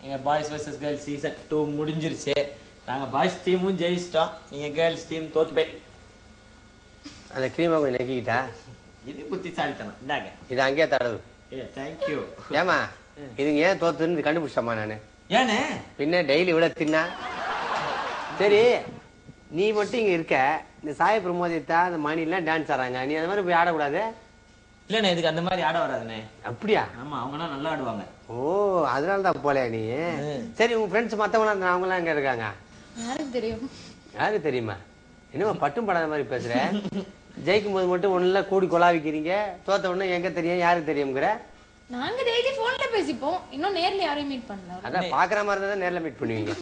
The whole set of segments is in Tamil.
எங்க boys vs girls season two முடிஞ்சிருச்சு நாங்க பாய்ஸ் டீமும் ஜெயிச்சிட்டோம் நீங்க கேர்ள்ஸ் டீம் தோத்து போய் அந்த க்ரீமை கொஞ்சம் நெக்கிக்கிட்டா இது புத்திசாலித்தனம் இந்தாங்க இது அங்கேயே தடவு ஏ தேங்க்யூ ஏமா இதுங்க ஏன் தோத்துன்னு கண்டுபிடிச்சமா நானு ஏனே பின்ன டெய்லி விட தின்னா சரி நீ மட்டும் இங்க இருக்க இந்த சாய பிரமோதித்தா அந்த மணிலாம் டான்ஸ் ஆடுறாங்க நீ அந்த மாதிரி போய் ஆடக்கூடாது இல்லண்ணே இதுக்கு அந்த மாதிரி ஆட வராதுண்ணே அப்படியா ஆமா அவங்கலாம் நல்லா ஆடுவாங்க ஓ அதனால தான் போல நீ சரி உங்க ஃப்ரெண்ட்ஸ் மத்தவங்களாம் அவங்களாம் எங்க இருக்காங்க யாருக்கு தெரியும் யாருக்கு தெரியுமா என்னமா பட்டும் படாத மாதிரி பேசுற ஜெயிக்கும் போது மட்டும் ஒண்ணுல கூடி கொலாவிக்கிறீங்க தோத்த உடனே எங்க தெரியும் யாருக்கு தெரியுங்கிற நாங்க டெய்லி போன்ல பேசிப்போம் இன்னும் நேர்ல யாரையும் மீட் பண்ணல அதான் பாக்குற மாதிரி தான் நேர்ல மீட் பண்ணுவீங்க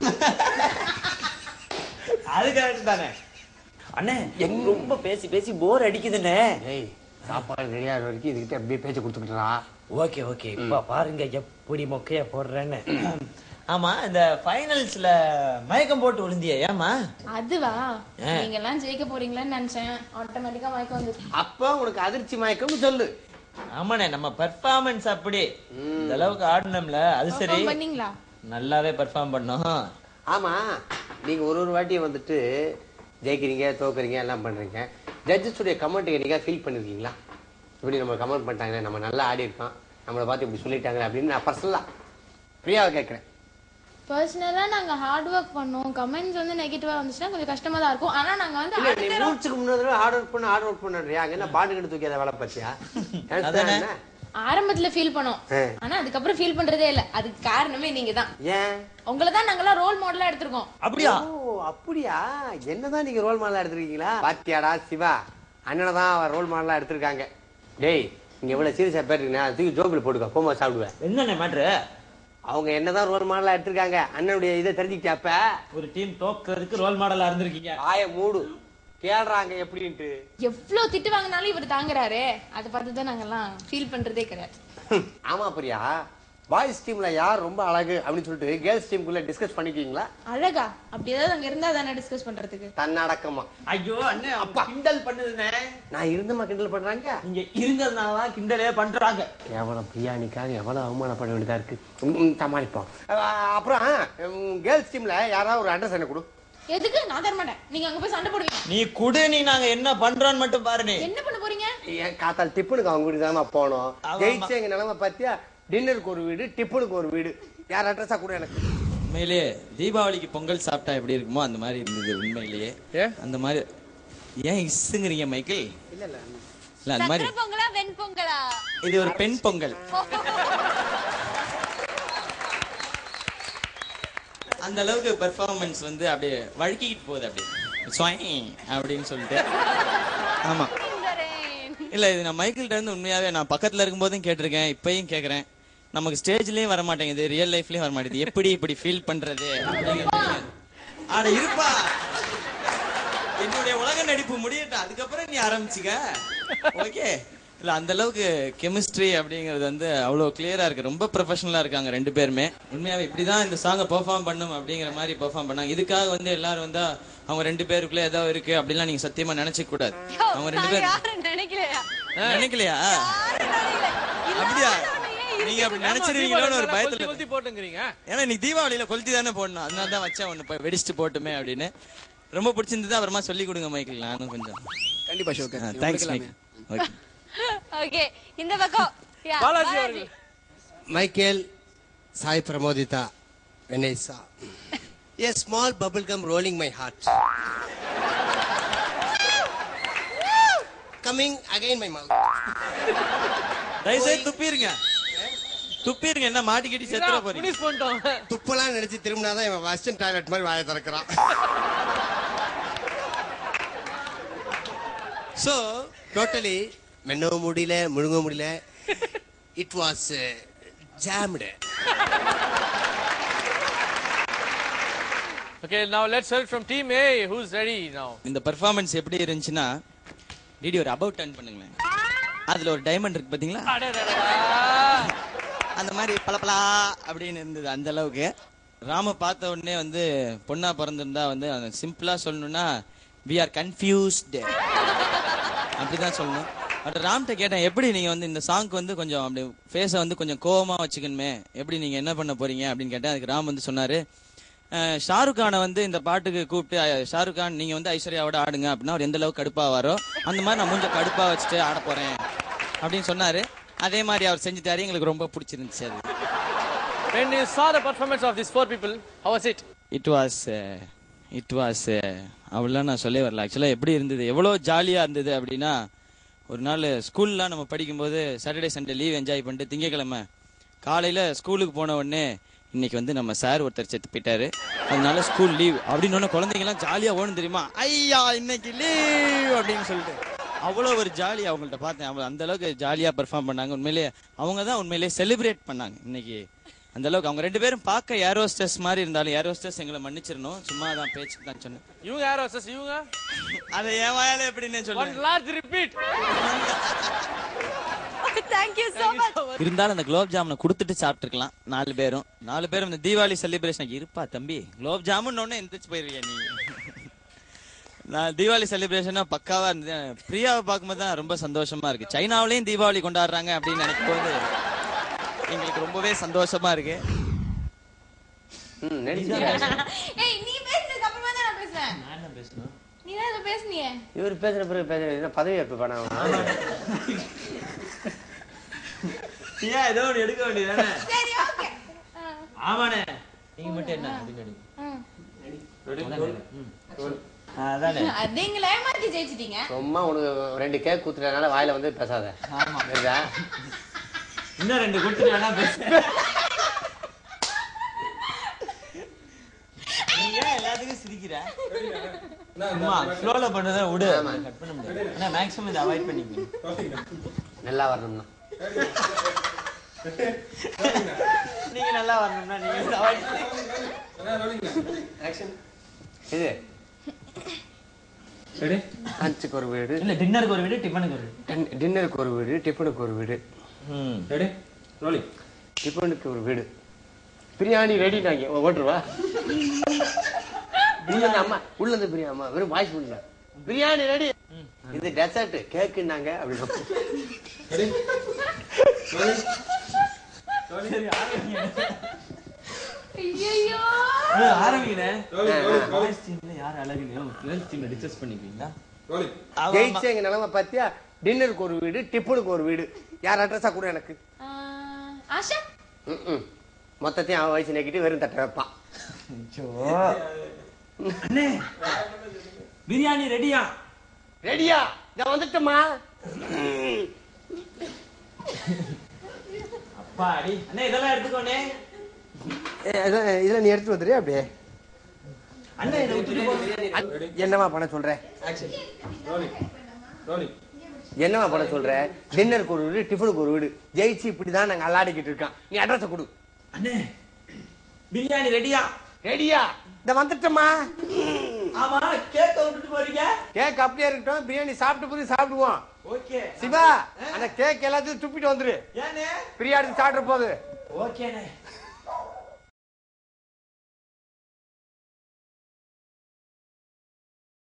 அது கரெக்ட் தானே அண்ணே எங்க ரொம்ப பேசி பேசி போர் அடிக்குதுண்ணே ஏய் சாப்பாடு ரெடியாக வரைக்கும் இதுகிட்ட அப்படியே பேச்சு கொடுத்துக்கிட்டா ஓகே ஓகே இப்ப பாருங்க எப்படி மொக்கையா போடுறேன்னு ஆமா இந்த ஃபைனல்ஸ்ல மயக்கம் போட்டு விழுந்தியா ஏமா அதுவா நீங்க எல்லாம் ஜெயிக்க போறீங்களான்னு நினைச்சேன் ஆட்டோமேட்டிக்கா மயக்கம் வந்து அப்ப உனக்கு அதிர்ச்சி மயக்கம்னு சொல்லு ஆமாண்ணே நம்ம பெர்ஃபார்மன்ஸ் அப்படி இந்த அளவுக்கு ஆடணும்ல அது சரி Perform பண்ணீங்களா நல்லாவே பெர்ஃபார்ம் பண்ணோம் ஆமா நீங்க ஒரு ஒரு வாட்டியும் வந்துட்டு ஜெயிக்கிறீங்க தோக்குறீங்க எல்லாம் பண்றீங்க ஜட்ஜஸ் உடைய கமெண்ட் நீங்க ஃபீல் பண்ணிருக்கீங்களா இப்படி நம்ம கமெண்ட் பண்ணிட்டாங்க நம்ம நல்லா ஆடி இருக்கோம் நம்மளை பார்த்து இப்படி சொல்லிட்டாங்க அப்படின்னு நான் பர்சனலா ஃப்ரீயாக கேட்குறேன் பர்சனலா நாங்க ஹார்ட் ஒர்க் பண்ணோம் கமெண்ட்ஸ் வந்து நெகட்டிவா வந்துச்சுன்னா கொஞ்சம் கஷ்டமா தான் இருக்கும் ஆனா நாங்க வந்து இல்ல நீ அடுத்த round- மூச்சுக்கு முன்னாடி ஹார்ட் ஒர்க் பண்ண ஹார்ட் ஒர்க் பண்ணுறியா அங்க என்ன பாட்டு கிட்ட தூக்கி அதை வேலை பார்த்தியா அதானே? என்ன? ஆரம்பத்துல ஃபீல் பண்ணோம் ஆ. ஆனா அதுக்கப்புறம் ஃபீல் பண்றதே இல்ல அதுக்கு காரணமே நீங்க தான் ஏன் உங்களை தான் நாங்கெல்லாம் ரோல் மாடலா எடுத்திருக்கோம் அப்படியா ஓ அப்படியா என்னதான் நீங்க ரோல் மாடலா எடுத்திருக்கீங்களா பாத்தியாடா சிவா அண்ணனை தான் ரோல் மாடலா எடுத்திருக்காங்க டேய் இங்க எவ்வளவு சீரியஸா பேர் இருக்குண்ணா தூக்கி ஜோபில் போட்டுக்கோ போகும்போது சாப்பிடுவேன் என்னண்ணே மேட்ரு அவங்க என்னதான் ரோல் மாடலா எடுத்திருக்காங்க அண்ணனுடைய இதை தெரிஞ்சுக்கிட்டாப்ப ஒரு டீம் தோக்குறதுக்கு ரோல் மாடலா இருந்திருக்கீங்க ஆய மூடு கேடுறாங்க எப்படின்ட்டு எவ்வளவு திட்டு வாங்கினாலும் இவர் தாங்குறாரு அதை பார்த்து தான் நாங்கெல்லாம் ஃபீல் பண்றதே கிடையாது ஆமா பிரியா பாய்ஸ் டீம்ல யார் ரொம்ப அழகு அப்படின்னு சொல்லிட்டு கேர்ள்ஸ் டீமுக்குள்ள டிஸ்கஸ் பண்ணிக்கீங்களா அழகா அப்படி ஏதாவது அங்க இருந்தா தானே டிஸ்கஸ் பண்றதுக்கு தன்னடக்கமா ஐயோ அண்ணே அப்பா கிண்டல் பண்ணுதுண்ணே நான் இருந்தமா கிண்டல் பண்றாங்க நீங்க இருந்ததுனாலதான் கிண்டலே பண்றாங்க எவ்வளவு பிரியாணிக்காக எவ்வளவு அவமானப்பட வேண்டியதா இருக்கு ம், ம், சமாளிப்போம் அஹ், அப்புறம் கேர்ள்ஸ் டீம்ல யாராவது ஒரு அட்ரஸ் என்ன கொடு எதுக்கு நான் தர மாட்டேன் நீங்க அங்க போய் சண்டை போடுவீங்க நீ குடு நீ நாங்க என்ன பண்றோம்னு மட்டும் பாரு நீ என்ன பண்ண போறீங்க ஏன் காத்தால் டிப்புனுக்கு அவங்க வீடு தானே போனோம் ஆமாமா. ஜெயிச்சு எங்க நிலைமை பார்த்தியா டின்னருக்கு ஒரு வீடு டிப்புனுக்கு ஒரு வீடு யார் அட்ரஸா கூட எனக்கு உண்மையிலேயே தீபாவளிக்கு பொங்கல் சாப்பிட்டா எப்படி இருக்குமோ அந்த மாதிரி இருந்தது உண்மையிலேயே அந்த மாதிரி ஏன் இசுங்கிறீங்க மைக்கேல் இல்ல இல்ல இல்ல அந்த மாதிரி சக்கரை பொங்கலா வெண் பொங்கலா இது ஒரு பெண் பொங்கல் அந்த அளவுக்கு பெர்ஃபார்மன்ஸ் வந்து அப்படியே வழுக்கிட்டு போகுது அப்படியே ஸ்வாய் அப்படின்னு சொல்லிட்டு ஆமா இல்ல இது நான் மைக்கிள்ட்ட இருந்து உண்மையாவே நான் பக்கத்துல இருக்கும்போதும் கேட்டிருக்கேன் இப்பயும் கேக்குறேன் நமக்கு ஸ்டேஜ்லயும் வர மாட்டேங்குது ரியல் லைஃப்லயும் வர மாட்டேங்குது எப்படி இப்படி ஃபீல் பண்றது அப்படிங்கிறது. ஆட இருப்பா என்னுடைய உலக நடிப்பு முடியட்டும் அதுக்கப்புறம் நீ ஆரம்பிச்சுக்க ஓகே இல்ல அந்த அளவுக்கு கெமிஸ்ட்ரி அப்படிங்கிறது வந்து அவ்வளவு கிளியரா இருக்கு ரொம்ப ப்ரொஃபஷனலா இருக்காங்க ரெண்டு பேருமே உண்மையாவே இப்படிதான் இந்த சாங்கை பெர்ஃபார்ம் பண்ணும் அப்படிங்கிற மாதிரி பெர்ஃபார்ம் பண்ணாங்க இதுக்காக வந்து எல்லாரும் வந்தா அவங்க ரெண்டு பேருக்குள்ள ஏதோ இருக்கு அப்படிலாம் நீங்க சத்தியமா நினைச்சுக்க கூடாது அவங்க ரெண்டு பேரும் யாரும் நினைக்கலையா நினைக்கலையா அப்படியா நீங்க அப்படி நினைச்சிருவீங்களோன்னு ஒரு பயத்துல கொளுத்தி போட்டுங்கிறீங்க ஏன்னா நீ தீபாவளியில கொளுத்தி தானே போடணும் அதனால தான் வச்சேன் ஒண்ணு போய் வெடிச்சிட்டு போட்டுமே அப்படின்னு ரொம்ப பிடிச்சிருந்தது அப்புறமா சொல்லி கொடுங்க மைக்கிள் நானும் கொஞ்சம் கண்டிப்பா ஷோக்கு தேங்க்ஸ் மைக் ஓகே ஓகே இந்த பக்கம் Yeah, பாலாஜி பாலாஜி. அவர்கள் Michael Sai Pramoditha Vanessa A small bubble gum rolling my heart. Coming again my mouth. தயவுசெய்து துப்பிருங்க துப்பிருங்க என்ன மாட்டிக்கிட்டி செத்துற போறீங்க பினிஷ் பண்ணிட்டோம் துப்பலாம் நினைச்சு திரும்பினாதான் இவன் வெஸ்டர்ன் டாய்லெட் மாதிரி வாயை திறக்கிறான் ஸோ டோட்டலி மென்னவும் முடியல முழுங்க முடியல it was jammed Okay, now let's hear it from team A. Who's ready now? இந்த பெர்ஃபார்மன்ஸ் எப்படி இருந்துச்சுன்னா டிடி ஒரு அபவுட் டர்ன் பண்ணுங்களேன் அதுல ஒரு டைமண்ட் இருக்கு பாத்தீங்களா அந்த மாதிரி பளபளா அப்படின்னு இருந்தது அந்த அளவுக்கு ராம பார்த்த உடனே வந்து பொண்ணா பிறந்திருந்தா வந்து சிம்பிளா சொல்லணும்னா வி ஆர் கன்ஃபியூஸ்டு அப்படிதான் சொல்லணும் அப்புறம் ராம்கிட்ட கேட்டேன் எப்படி நீங்க வந்து இந்த சாங்க்கு வந்து கொஞ்சம் அப்படி ஃபேஸை வந்து கொஞ்சம் கோவமா வச்சுக்கணுமே எப்படி நீங்க என்ன பண்ண போறீங்க அப்படின்னு கேட்டேன் அதுக்கு ராம் வந்து சொன்னாரு அஹ், ஷாருக் கானை வந்து இந்த பாட்டுக்கு கூப்பிட்டு அஹ், ஷாருக் கான் நீங்க வந்து ஐஸ்வர்யாவோட ஆடுங்க அப்படின்னா அவர் எந்த அளவுக்கு கடுப்பாவாரோ அந்த மாதிரி நான் மூஞ்ச கடுப்பா வச்சுட்டு ஆட போறேன் அப்படின்னு சொன்னாரு அதே மாதிரி அவர் செஞ்சுட்டாரு எங்களுக்கு ரொம்ப பிடிச்சிருந்துச்சு அது When you saw the performance of these four people, how was it? It was it was அவ்வளோ நான் சொல்லவே வரல ஆக்சுவலாக எப்படி இருந்தது எவ்வளோ ஜாலியாக இருந்தது அப்படின்னா ஒரு நாள் ஸ்கூல்லாம் நம்ம படிக்கும்போது சாட்டர்டே சண்டே லீவ் என்ஜாய் பண்ணிட்டு திங்கக்கிழமை காலையில் ஸ்கூலுக்கு போன உடனே இன்னைக்கு வந்து நம்ம சார் ஒருத்தர் செத்து போயிட்டாரு அதனால ஸ்கூல் லீவ் அப்படின்னு ஒன்று குழந்தைங்கலாம் ஜாலியாக ஓடும் தெரியுமா ஐயா இன்னைக்கு லீவ் அப்படின்னு சொல்லிட்டு அவ்வளோ ஒரு ஜாலி அவங்கள்ட்ட பார்த்தேன் அவங்க அந்த அளவுக்கு ஜாலியாக பெர்ஃபார்ம் பண்ணாங்க உண்மையிலேயே அவங்க தான் உண்மையிலேயே செலிப்ரேட் பண்ணாங்க இன்னைக்கு அந்த அளவுக்கு அவங்க ரெண்டு பேரும் பார்க்க ஏரோஸ்டஸ் மாதிரி இருந்தாலும் ஏரோஸ்டஸ் எங்களை மன்னிச்சிடணும் சும்மா தான் பேச்சுக்கு தான் சொன்னேன் இவங்க யார் வர்சஸ் இவங்க அதை என் வாயால எப்படின்னு One சொல்லுவேன் large repeat. Thank you so much இருந்தாலும் அந்த குலோப் ஜாமுனை கொடுத்துட்டு சாப்பிட்டுருக்கலாம் நாலு பேரும் நாலு பேரும் இந்த தீபாவளி செலிப்ரேஷன் இருப்பா தம்பி குலோப் ஜாமுன் ஒன்னு எந்திரிச்சு போயிருவியா நீ நான் தீபாவளி செலிப்ரேஷனா பக்காவா இருந்தது பிரியாவை பார்க்கும்போது தான் ரொம்ப சந்தோஷமா இருக்கு சைனாவிலையும் தீபாவளி கொண்டாடுறாங்க அப்படின்னு நினைக்கும் போது எங்களுக்கு ரொம்பவே சந்தோஷமா இருக்கு ம் நடிச்சீங்க ஏய் நீ பேசுனதுக்கு அப்புறமா தான் நான் பேசுறேன் நான் என்ன பேசணும் நீ தான் ஏதோ பேசுனியே இவர் பேசுற பிறகு பேசுற என்ன பதவி ஏற்பு பண்ண ஏன் ஏதோ ஒன்று எடுக்க வேண்டியதானே சரி ஓகே ஆமாண்ணே நீங்க மட்டும் என்ன அப்படின்னு அதானே அதுங்களை ஏமாத்தி ஜெயிச்சிட்டீங்க சும்மா உனக்கு ரெண்டு கேக் குத்துறதுனால வாயில வந்து பேசாத ஆமா புரியுதா இன்னும் ரெண்டு கொடுத்துட்டு வேணா பேசு நீ ஏன் எல்லாத்துக்கும் சிரிக்கிற அம்மா ஸ்லோல பண்ணதை விடு கட் பண்ண முடியாது ஆனா மேக்ஸிமம் இதை அவாய்ட் பண்ணிக்கங்க நல்லா வரணும்னா நீங்க நல்லா வரணும்னா நீங்க இதை avoid இது லஞ்சுக்கு ஒரு வீடு இல்ல டின்னருக்கு ஒரு வீடு டிஃபனுக்கு ஒரு வீடு டின்- டின்னருக்கு ஒரு வீடு டிஃபனுக்கு ஒரு வீடு டிஃபனுக்கு ஒரு வீடு பிரியாணி ரெடி நாங்க ஓட்டுருவா உள்ள இருந்து அம்மா உள்ள இருந்து பிரியாணி அம்மா வெறும் வாய்ஸ் முடியல பிரியாணி ரெடி இது டெசர்ட் கேக்குன்னாங்க அப்படி ஐயோ ஆரம்பிக்கிறேன் பாய்ஸ் டீம்ல யார் அழகு இல்லையோ கேர்ள்ஸ் டீம்ல டிஸ்கஸ் பண்ணிப்பீங்களா ஜெயிச்ச எங்க நிலைமை பாத்தியா டின்னருக்கு ஒரு வீடு டிஃபனுக்கு ஒரு வீடு யார் அட்ரஸா கூட எனக்கு ஆஹ், ஆஷா ம்ம். மொத்தத்தையும் அவன் வயசு நெக்கிட்டு வெறும் தட்டை வைப்பான் அண்ணே பிரியாணி ரெடியா ரெடியா நான் வந்துட்டோமா அப்பா அடி அண்ணே இதெல்லாம் எடுத்துக்கோனே இதுல நீ எடுத்து வந்துரு அப்படியே அண்ணே இதை விட்டுட்டு போ என்னமா பண்ண சொல்ற என்னமா பண்ண சொல்ற டின்னருக்கு ஒரு வீடு டிஃபனுக்கு ஒரு வீடு ஜெயிச்சு இப்படிதான் நாங்க அல்லாடிக்கிட்டு இருக்கோம் நீ அட்ரஸ் கொடு அண்ணே பிரியாணி ரெடியா ரெடியா இந்த வந்துட்டோமா ஆமா கேக்க விட்டுட்டு போறீங்க கேக் அப்படியே இருக்கட்டும் பிரியாணி சாப்பிட்டு போது சாப்பிடுவோம் ஓகே சிவா அந்த கேக் எல்லாத்தையும் துப்பிட்டு வந்துரு ஏனே பிரியாணி சாப்பிட போகுது ஓகேண்ணே